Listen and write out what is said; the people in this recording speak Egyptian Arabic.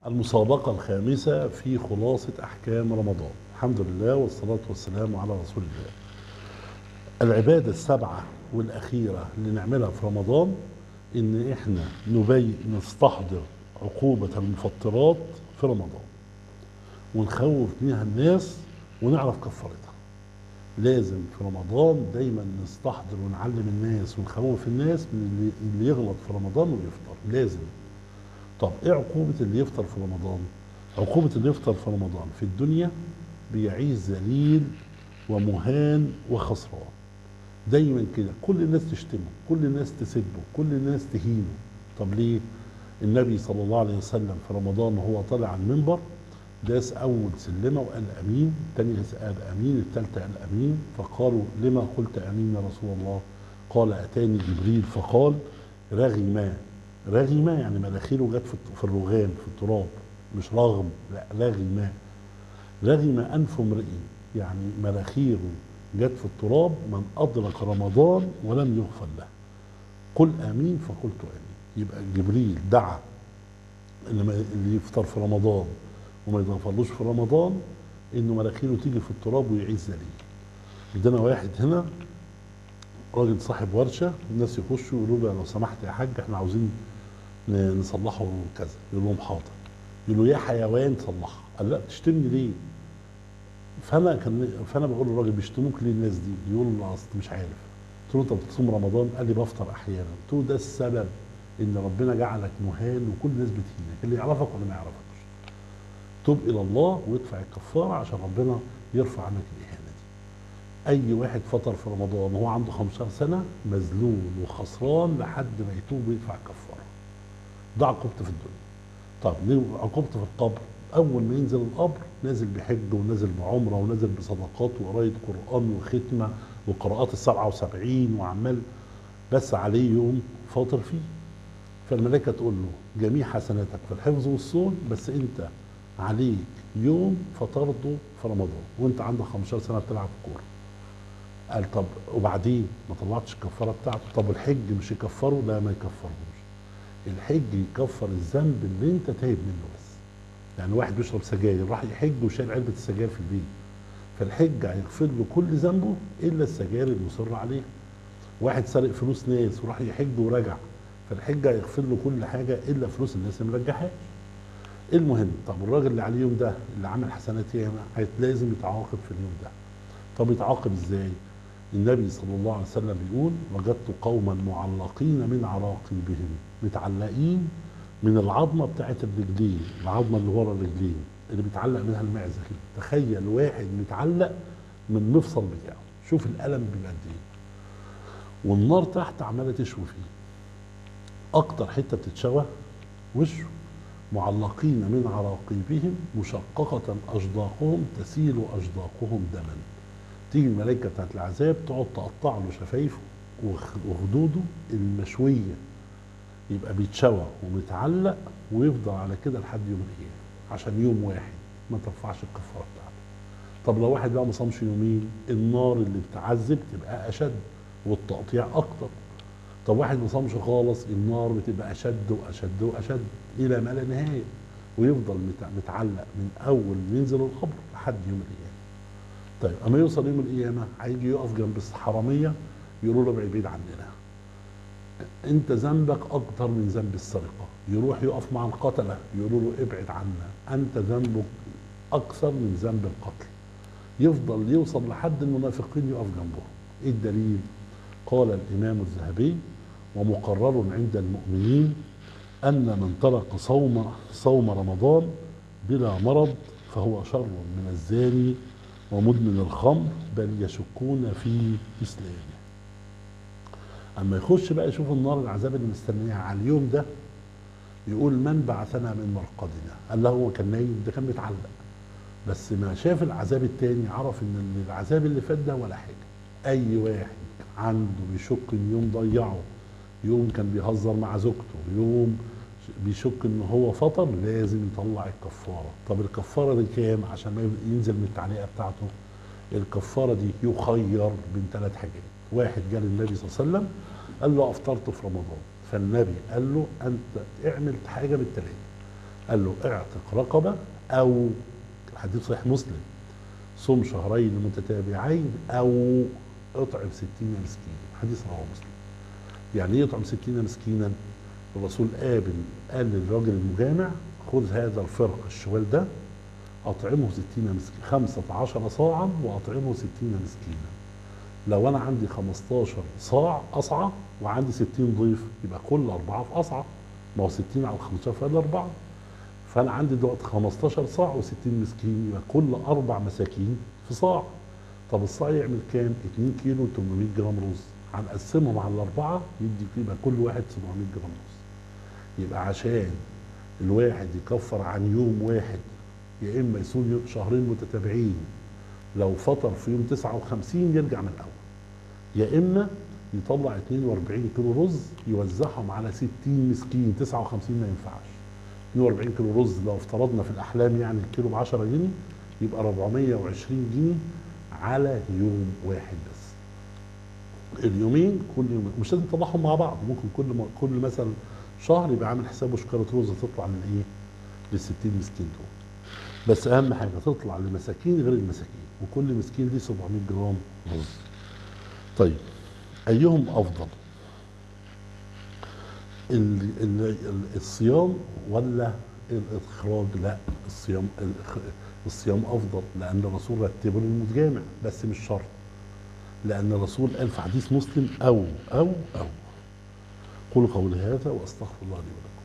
المسابقة الخامسة في خلاصة أحكام رمضان الحمد لله والصلاة والسلام على رسول الله العبادة السبعة والأخيرة اللي نعملها في رمضان إن إحنا نبي نستحضر عقوبة المفطرات في رمضان ونخوف بيها الناس ونعرف كفارتها لازم في رمضان دايما نستحضر ونعلم الناس ونخوف الناس من اللي, اللي يغلط في رمضان ويفطر لازم طب ايه عقوبة اللي يفطر في رمضان عقوبة اللي يفطر في رمضان في الدنيا بيعيش ذليل ومهان وخسران دايما كده كل الناس تشتمه كل الناس تسبه كل الناس تهينه طب ليه النبي صلى الله عليه وسلم في رمضان وهو طالع على المنبر داس اول سلمه وقال امين الثاني قال امين الثالثه قال امين فقالوا لما قلت امين يا رسول الله قال اتاني جبريل فقال رغم رغم يعني مناخيره جت في الرغام في التراب مش رغم لا رغم رغم انف امرئ يعني مناخيره جت في التراب من ادرك رمضان ولم يغفر له قل امين فقلت امين يبقى جبريل دعا اللي يفطر في رمضان وما يتغفرلوش في رمضان انه مناخيره تيجي في التراب ويعيش ذليل عندنا واحد هنا راجل صاحب ورشه الناس يخشوا يقولوا له لو سمحت يا حاج احنا عاوزين نصلحه كذا يقول لهم حاضر يقول له يا حيوان صلحها قال لا تشتمني ليه فانا كان فانا بقول للراجل بيشتموك ليه الناس دي يقول له اصل مش عارف قلت له انت بتصوم رمضان قال لي بفطر احيانا قلت له ده السبب ان ربنا جعلك مهان وكل الناس بتهينك اللي يعرفك ولا ما يعرفكش توب الى الله وادفع الكفاره عشان ربنا يرفع عنك الاهانه دي اي واحد فطر في رمضان وهو عنده 15 سنه مذلول وخسران لحد ما يتوب ويدفع الكفاره ده عقوبته في الدنيا طب ليه عقوبته في القبر اول ما ينزل القبر نازل بحج ونازل بعمره ونازل بصدقات وقرايه قران وختمه وقراءات ال 77 وعمال بس عليه يوم فاطر فيه فالملائكه تقول له جميع حسناتك في الحفظ والصوم بس انت عليك يوم فطرته في رمضان وانت عندك 15 سنه بتلعب كوره قال طب وبعدين ما طلعتش الكفاره بتاعته طب الحج مش يكفره لا ما يكفرهوش الحج يكفر الذنب اللي انت تايب منه بس يعني واحد بيشرب سجاير راح يحج وشايل علبه السجاير في البيت فالحج هيغفر له كل ذنبه الا السجاير المصر عليها واحد سرق فلوس ناس وراح يحج ورجع فالحج هيغفر له كل حاجه الا فلوس الناس اللي مرجعهاش المهم طب الراجل اللي عليه يوم ده اللي عمل حسنات ياما لازم يتعاقب في اليوم ده طب يتعاقب ازاي النبي صلى الله عليه وسلم بيقول وجدت قوما معلقين من عراقبهم متعلقين من العظمه بتاعت الرجلين العظمه اللي ورا الرجلين اللي بيتعلق منها المعزه كده تخيل واحد متعلق من المفصل بتاعه شوف الالم بيبقى قد ايه والنار تحت عماله تشوي فيه اكتر حته بتتشوى وشه معلقين من عراقيبهم مشققة أشداقهم تسيل أشداقهم دما تيجي الملائكة بتاعت العذاب تقعد تقطع له شفايفه وخدوده المشوية يبقى بيتشوى ومتعلق ويفضل على كده لحد يوم القيامة عشان يوم واحد ما ترفعش الكفارة بتاعته طب لو واحد بقى ما صامش يومين النار اللي بتعذب تبقى أشد والتقطيع أكتر طب واحد ما صامش خالص النار بتبقى اشد واشد واشد الى ما لا نهايه ويفضل متعلق من اول ما ينزل القبر لحد يوم القيامه. طيب اما يوصل يوم القيامه هيجي يقف جنب الحراميه يقولوا له ابعد بعيد عننا. انت ذنبك اكتر من ذنب السرقه، يروح يقف مع القتله يقولوا له ابعد عنا، انت ذنبك اكثر من ذنب القتل. يفضل يوصل لحد المنافقين يقف جنبهم. ايه الدليل؟ قال الامام الذهبي ومقرر عند المؤمنين أن من ترك صوم صوم رمضان بلا مرض فهو شر من الزاني ومدمن الخمر بل يشكون في إسلامه أما يخش بقى يشوف النار العذاب اللي مستنيها على اليوم ده يقول من بعثنا من مرقدنا قال له هو كان نايم ده كان متعلق بس ما شاف العذاب التاني عرف ان العذاب اللي فات ده ولا حاجه اي واحد عنده بيشك ان يوم ضيعه يوم كان بيهزر مع زوجته يوم بيشك ان هو فطر لازم يطلع الكفاره طب الكفاره دي كام عشان ما ينزل من التعليقه بتاعته الكفاره دي يخير بين ثلاث حاجات واحد جاء للنبي صلى الله عليه وسلم قال له افطرت في رمضان فالنبي قال له انت اعمل حاجه من الثلاثه قال له اعتق رقبة أو الحديث صحيح مسلم صم شهرين متتابعين أو اطعم ستين مسكين حديث رواه مسلم يعني ايه يطعم ستين مسكينا الرسول قابل قال للراجل المجامع خذ هذا الفرق الشوال ده أطعمه ستين مسكين خمسة عشر صاعا وأطعمه ستين مسكينا لو أنا عندي خمستاشر صاع أصعى وعندي ستين ضيف يبقى كل أربعة في أصعى ما هو ستين على خمستاشر فقال أربعة فأنا عندي دلوقتي خمستاشر صاع وستين مسكين يبقى كل أربع مساكين في صاع طب الصاع يعمل كام؟ 2 كيلو و 800 جرام رز هنقسمهم على الأربعة يدي يبقى كل واحد 700 جرام رز يبقى عشان الواحد يكفر عن يوم واحد يا اما يصوم شهرين متتابعين لو فطر في يوم 59 يرجع من الاول يا اما يطلع 42 كيلو رز يوزعهم على 60 مسكين 59 ما ينفعش 42 كيلو رز لو افترضنا في الاحلام يعني الكيلو ب 10 جنيه يبقى 420 جنيه على يوم واحد بس اليومين كل يوم مش لازم تطلعهم مع بعض ممكن كل ما كل مثلا شهر يبقى عامل حسابه شكاره رز تطلع من ايه لل 60 مسكين دول بس اهم حاجه تطلع لمساكين غير المساكين وكل مسكين ليه 700 جرام رز طيب ايهم افضل ال ال ال الصيام ولا الاخراج لا الصيام الإخ- الصيام افضل لان الرسول رتبه للمتجامع بس مش شرط لان الرسول قال في حديث مسلم او او او قولوا قولي هذا واستغفر الله لي ولكم